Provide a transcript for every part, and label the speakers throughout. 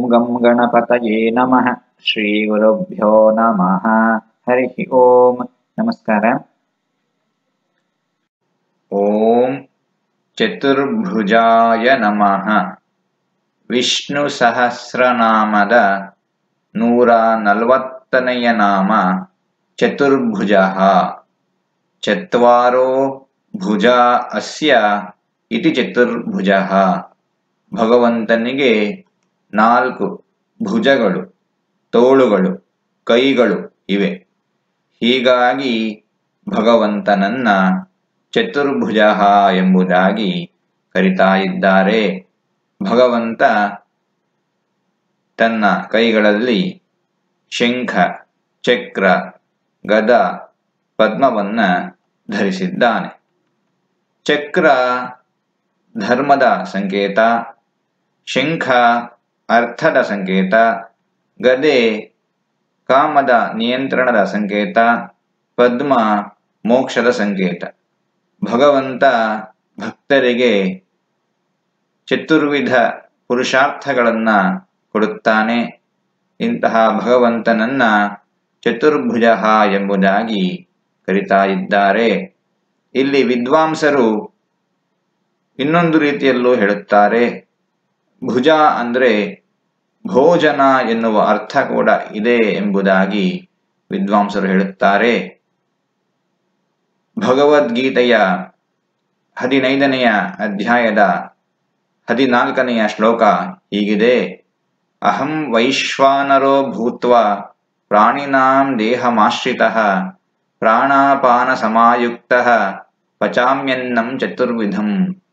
Speaker 1: ಗಂ ಗಣಪತಯೇ ನಮಃ ಶ್ರೀ ಗುರುಭ್ಯೋ ನಮಃ ಹರಿ ಓಂ ನಮಸ್ಕಾರ ಓಂ ಚತುರ್ಭುಜಾಯ ನಮಃ ವಿಷ್ಣು ಸಹಸ್ರನಾಮದ ನೂರ ನಲವತ್ತನೆಯ ನಾಮ ಚತುರ್ಭುಜ ಚತ್ವಾರೋ ಭುಜ ಅಸ್ಯ ಇತಿ ಚತುರ್ಭುಜ ಭಗವಂತನಿಗೆ ನಾಲ್ಕು ಭುಜಗಳು ತೋಳುಗಳು ಕೈಗಳು ಇವೆ ಹೀಗಾಗಿ ಭಗವಂತನನ್ನ ಚತುರ್ಭುಜ ಎಂಬುದಾಗಿ ಕರಿತಾ ಇದ್ದಾರೆ ಭಗವಂತ ತನ್ನ ಕೈಗಳಲ್ಲಿ ಶಂಖ ಚಕ್ರ ಗದ ಪದ್ಮವನ್ನ ಧರಿಸಿದ್ದಾನೆ ಚಕ್ರ ಧರ್ಮದ ಸಂಕೇತ ಶಂಖ ಅರ್ಥದ ಸಂಕೇತ ಗದೆ ಕಾಮದ ನಿಯಂತ್ರಣದ ಸಂಕೇತ ಪದ್ಮ ಮೋಕ್ಷದ ಸಂಕೇತ ಭಗವಂತ ಭಕ್ತರಿಗೆ ಚತುರ್ವಿಧ ಪುರುಷಾರ್ಥಗಳನ್ನ ಕೊಡುತ್ತಾನೆ ಇಂತಹ ಭಗವಂತನನ್ನ ಚತುರ್ಭುಜ ಎಂಬುದಾಗಿ ಕರಿತಾ ಇದ್ದಾರೆ ಇಲ್ಲಿ ವಿದ್ವಾಂಸರು ಇನ್ನೊಂದು ರೀತಿಯಲ್ಲೂ ಹೇಳುತ್ತಾರೆ ಭುಜ ಅಂದ್ರೆ ಭೋಜನ ಎನ್ನುವ ಅರ್ಥ ಕೂಡ ಇದೆ ಎಂಬುದಾಗಿ ವಿದ್ವಾಂಸರು ಹೇಳುತ್ತಾರೆ ಭಗವದ್ಗೀತೆಯ ಹದಿನೈದನೆಯ ಅಧ್ಯಾಯದ ಹದಿನಾಲ್ಕನೆಯ ಶ್ಲೋಕ ಹೀಗಿದೆ ಅಹಂ ವೈಶ್ವಾನರೋ ಭೂತ್ವ ಪ್ರಾಣಿನಾಂ ದೇಹಮಾಶ್ರಿತಃ ಪ್ರಾಣಾಪಾನ ಸಮಾಯುಕ್ತ ಪಚಾಮ್ಯನ್ನಂ ಚತುರ್ವಿಧಂ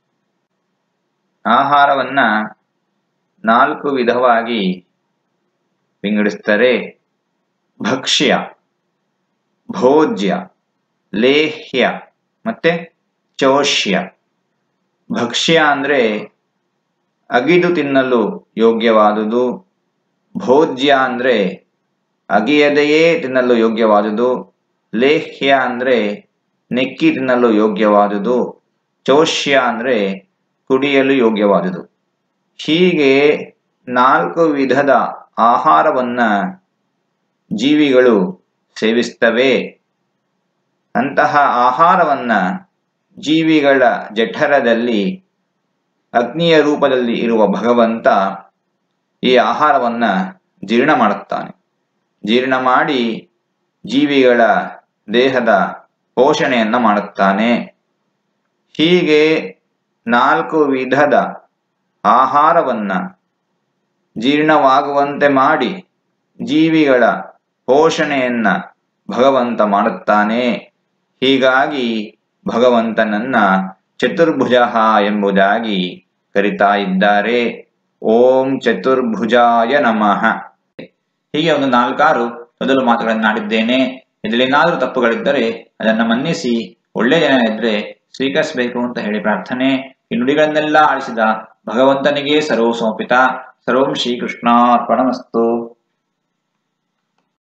Speaker 1: ಆಹಾರವನ್ನ ನಾಲ್ಕು ವಿಧವಾಗಿ ವಿಂಗಡಿಸ್ತಾರೆ ಭಕ್ಷ್ಯ ಭೋಜ್ಯ ಲೇಹ್ಯ ಮತ್ತೆ ಚೋಷ್ಯ ಭಕ್ಷ್ಯ ಅಂದ್ರೆ ಅಗಿದು ತಿನ್ನಲು ಯೋಗ್ಯವಾದುದು ಭೋಜ್ಯ ಅಂದ್ರೆ ಅಗಿಯದೆಯೇ ತಿನ್ನಲು ಯೋಗ್ಯವಾದುದು ಲೇಹ್ಯ ಅಂದ್ರೆ ನೆಕ್ಕಿ ತಿನ್ನಲು ಯೋಗ್ಯವಾದುದು ಚೋಷ್ಯ ಅಂದ್ರೆ ಕುಡಿಯಲು ಯೋಗ್ಯವಾದುದು ಹೀಗೆ ನಾಲ್ಕು ವಿಧದ ಆಹಾರವನ್ನ ಜೀವಿಗಳು ಸೇವಿಸ್ತವೆ ಅಂತಹ ಆಹಾರವನ್ನ ಜೀವಿಗಳ ಜಠರದಲ್ಲಿ ಅಗ್ನಿಯ ರೂಪದಲ್ಲಿ ಇರುವ ಭಗವಂತ ಈ ಆಹಾರವನ್ನ ಜೀರ್ಣ ಮಾಡುತ್ತಾನೆ ಜೀರ್ಣ ಮಾಡಿ ಜೀವಿಗಳ ದೇಹದ ಪೋಷಣೆಯನ್ನ ಮಾಡುತ್ತಾನೆ ಹೀಗೆ ನಾಲ್ಕು ವಿಧದ ಆಹಾರವನ್ನ ಜೀರ್ಣವಾಗುವಂತೆ ಮಾಡಿ ಜೀವಿಗಳ ಪೋಷಣೆಯನ್ನ ಭಗವಂತ ಮಾಡುತ್ತಾನೆ ಹೀಗಾಗಿ ಭಗವಂತನನ್ನ ಚತುರ್ಭುಜ ಎಂಬುದಾಗಿ ಕರಿತಾ ಇದ್ದಾರೆ ಓಂ ಚತುರ್ಭುಜಾಯ ನಮಃ ಹೀಗೆ ಒಂದು ನಾಲ್ಕಾರು ಮೊದಲು ಮಾತುಗಳನ್ನಾಡಿದ್ದೇನೆ ಇದರಲ್ಲೇನಾದರೂ ತಪ್ಪುಗಳಿದ್ದರೆ ಅದನ್ನು ಮನ್ನಿಸಿ ಒಳ್ಳೆಯ ಜನ ಇದ್ರೆ ಸ್ವೀಕರಿಸಬೇಕು ಅಂತ ಹೇಳಿ ಪ್ರಾರ್ಥನೆ ಈ ನುಡಿಗಳನ್ನೆಲ್ಲ ಆಳಿಸಿದ ಭಗವಂತನಿಗೆ ಸರ್ವ ಸಮರ್ಪಿತ ಸರ್ವಂ ಶ್ರೀಕೃಷ್ಣಾರ್ಪಣಮಸ್ತು